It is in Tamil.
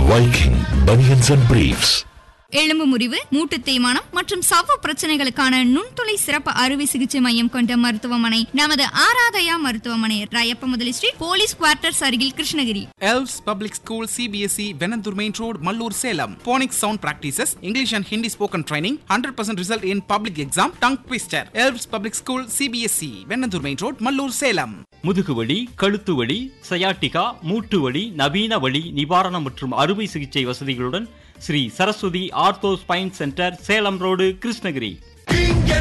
Viking Bunions and Briefs. எலும்பு முறிவு மூட்டு தேய்மானம் மற்றும் சவ்வு பிரச்சனைகளுக்கான நுண்துளை சிறப்பு அறுவை சிகிச்சை மையம் கொண்ட மருத்துவமனை நமது ஆராதயா மருத்துவமனை ராயப்ப முதலி ஸ்ட்ரீட் போலீஸ் குவார்ட்டர்ஸ் அருகில் Krishnagiri Elves Public School CBSE Venandur Main Road Mallur Salem Phonics Sound Practices English and Hindi Spoken Training 100% result in public exam Tongue Twister Elves Public School CBSE Venandur Main Road Mallur Salem முதுகுவலி கழுத்து வலி சயாட்டிகா மூட்டு வலி நவீன வலி நிவாரணம் மற்றும் அறுவை சிகிச்சை வசதிகளுடன் Sri Saraswathi ortho spine centre Salem road Krishnagiri